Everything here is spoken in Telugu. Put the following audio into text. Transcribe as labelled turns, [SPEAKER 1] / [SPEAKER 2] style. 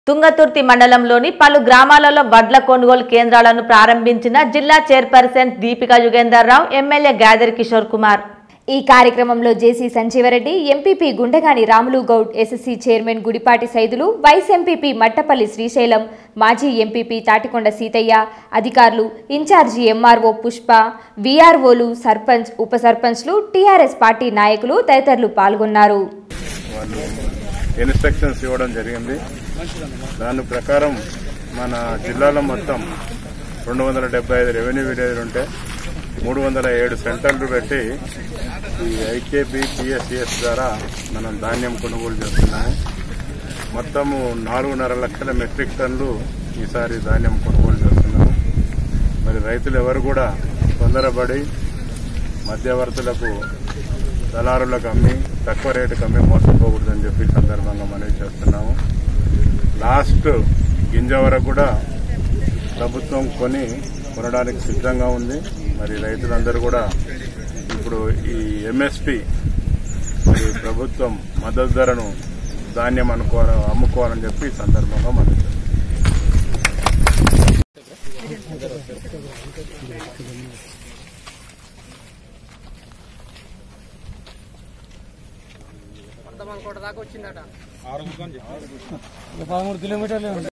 [SPEAKER 1] తుంగతుర్తి మండలంలోని పలు గ్రామాలలో వడ్ల కొనుగోలు కేంద్రాలను ప్రారంభించిన జిల్లా చైర్పర్సన్ దీపికా యుగేందర్ రావు ఎమ్మెల్యే గాదర్ కిషోర్ కుమార్
[SPEAKER 2] ఈ కార్యక్రమంలో JC Sanjeevareddy MPP Gundagani Ramulu Goud SSC chairman Gudipati Saidulu vice MPP Mattapalli Srisailam మాజీ ఎంపీపీ తాటికొండ సీతయ్య అధికారులు ఇన్ఛార్జి ఎంఆర్ఓ పుష్ప వీఆర్ఓలు సర్పంచ్ ఉప సర్పంచ్లు టీఆర్ఎస్ పార్టీ నాయకులు తదితరులు పాల్గొన్నారు
[SPEAKER 3] వాళ్ళు ఇన్స్ట్రక్షన్స్ ఇవ్వడం జరిగింది దాని ప్రకారం మన జిల్లాలో మొత్తం రెండు వందల డెబ్బై ఐదు రెవెన్యూ విలేజ్లు ఉంటే మూడు వందల ఏడు సెంటర్లు పెట్టి ఈ ఐకేబీ పిఎస్సిఎస్ ద్వారా మనం ధాన్యం కొనుగోలు చేస్తున్నాము మొత్తము నాలుగున్నర లక్షల మెట్రిక్ టన్లు ఈసారి ధాన్యం కొనుగోలు చేస్తున్నాము మరి రైతులు ఎవరు కూడా తొందరపడి మధ్యవర్తులకు దళారులకు అమ్మి తక్కువ రేటుకి అమ్మి మోసపోకూడదని చెప్పి ఈ సందర్భంగా మనవి చేస్తున్నాము లాస్ట్ గింజ వరకు కూడా ప్రభుత్వం కొని కొనడానికి సిద్ధంగా ఉంది మరి రైతులందరూ కూడా ఇప్పుడు ఈ ఎంఎస్పి మరి ప్రభుత్వం మద్దతు ధరను ధాన్యం అనుకోవాలి అమ్ముకోవాలని చెప్పి ఈ సందర్భంగా మనవి చేస్తున్నాం
[SPEAKER 4] పదమూడు కిలోమీటర్లే ఉంది